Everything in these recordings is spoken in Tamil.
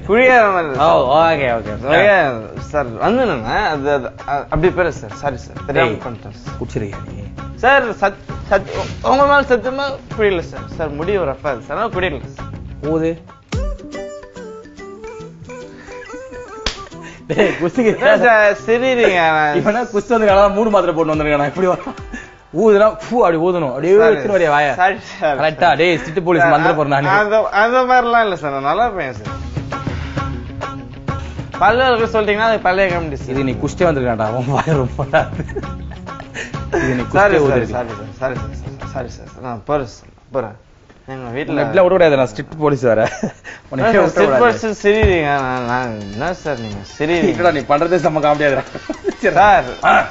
குழியார மாதிரி ஓ ஓகே ஓகே ஓகே சார் வந்துடுங்க அது அது அ- அப்படி பேரு சார் சாரி சார் தெரியாம டேய். பண்ணிட்டேன் சார். குடிச்சிருக்கியா நீ சார் சத் சத் உங்க மேல சத்தியமா புரியல சார் சார் முடி ஒரு ரஃபா சார் ஆனால் புரியல சார் ஊது டேய் குஸ்திக்கு சார், சார் சிரிறீங்க நான் இவனா குஸ்தி வந்து மூணு மாத்திரை போட்டு வந்திருக்கானா இப்படி வரான். ஊதுனா ஃபூ அப்படி ஊதணும் அப்படியே Sorry. வச்சுட்டு வரையா வாய Sorry, sir. கரெக்டா டேய் சிட்டி போலீஸ் சார், மந்திர போறேன் நானு அந்த அந்த மாதிரிலாம் இல்ல சார் நான் நல்லா பையன் சார் பல்ல இருக்க சொல்லிட்டீங்கன்னா அது பழைய காமெடி சார் இது நீ குஸ்டே வந்திருக்கான்டா உன் வாய ரொம்ப நாத்து. இது நீ சாரி குஸ்டே சார் ஊதிருக்க sorry sir sorry sir sorry sir நான் போறேன் சார் போறேன் எங்க வீட்டுல நெட்ல விட விடாது நான் ஸ்ட்ரிக்ட் போலீஸ் வேற உன்னை விட விடாது. சிரிறீங்க நான் நான் என்ன சார் நீங்க சிரிறீங்க இல்லடா, நீ பண்றதே செம்ம காமெடியாதுடா சார்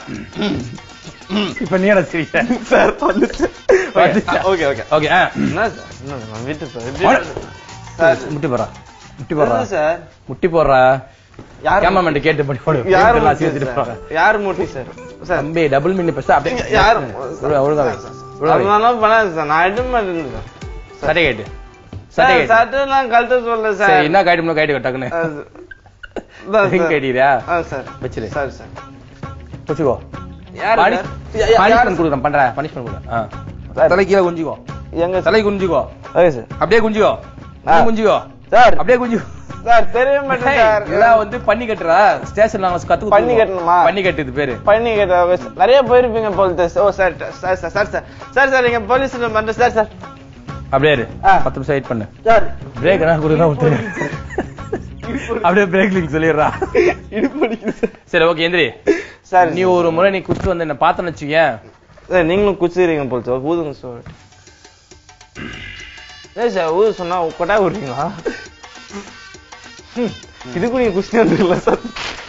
இப்ப நீ என்ன சிரிக்கிற சார் வந்துச்சு வந்துச்சா? ஓகே ஓகே ஓகே ஆ என்ன சார் என்ன நான் வீட்டுக்கு போறேன் போடு. எப்படி- சார் முட்டி போடுறா முட்டி போடுறா என்ன சார் முட்டி போடுறா யார் கேமராமேன் கேட்டு பண்ணி போடு யார் இதெல்லாம் மூட்டி சீர்திட்டு சார்? போறாங்க யார் மூட்டி சார் சார் தம்பி டபுள் மினி பெருசா அப்படியே யார் ஒழுங்கா- ஒழுங்கா வை. ஒழுங்கா வை. அதெல்லாம் பண்ணாது சார் நான் எடுத்து மாட்டேன் சார் சட்டை கேட்டு சட்டை சார் கேட்டு சட்டெல்லாம் கழட்ட சொல்ல சரி சார் என்ன கைட்டு கைட்டு டக்குன்னு அது- இதான் ரிங் சார். கைட்டியா ஆ சார் வச்சிரு. சரி சார் வச்சுக்கோ யார் பனிஷ்மெண்ட் கொடுக்குறேன் பண்றேன் பனிஷ்மெண்ட் கொடுக்குறேன் சார். தலை கீழே குஞ்சிக்கோ எங்க தலை குஞ்சிக்கோ ஓகே சார் அப்படியே குஞ்சிக்கோ ஆ. குஞ்சிக்கோ சார் அப்படியே குஞ்சிக்கோ சார் தெரிய மாட்டேன் சார் இதெல்லாம் வந்து பண்ணி கட்டுறா ஸ்டேஷன்ல நாங்க கத்து பண்ணி கட்டணுமா? பண்ணி கட்டுது பேரு பண்ணி கேட்ட நிறைய போயிருப்பீங்க போலீஸ் ஓ sir sir sir sir sir sir sir நீங்க போலீஸ் பண்ற சார் சார் அப்படியே இரு. ஆ. பத்து நிமிஷம் வெயிட் பண்ணு சார் பிரேக் என்ன கொடுத்தா விட்டுரு அப்படியே பிரேக் லிங்க் சொல்லிடுறா இடுப்பு அடிக்குது சார் சரி ஓகே எந்திரி சார் நீ ஒரு முறை நீ குத்து வந்து என்ன பார்த்தேன்னு வச்சுக்கேன் சார் நீங்களும் குச்சிக்கிறீங்க போல சார் ஊதுங்க சார் ஏன் சார் ஊது சொன்னா கொட்டா விடுறீங்களா இதுக்கும் நீங்க குச்சி வந்துருக்கல சார்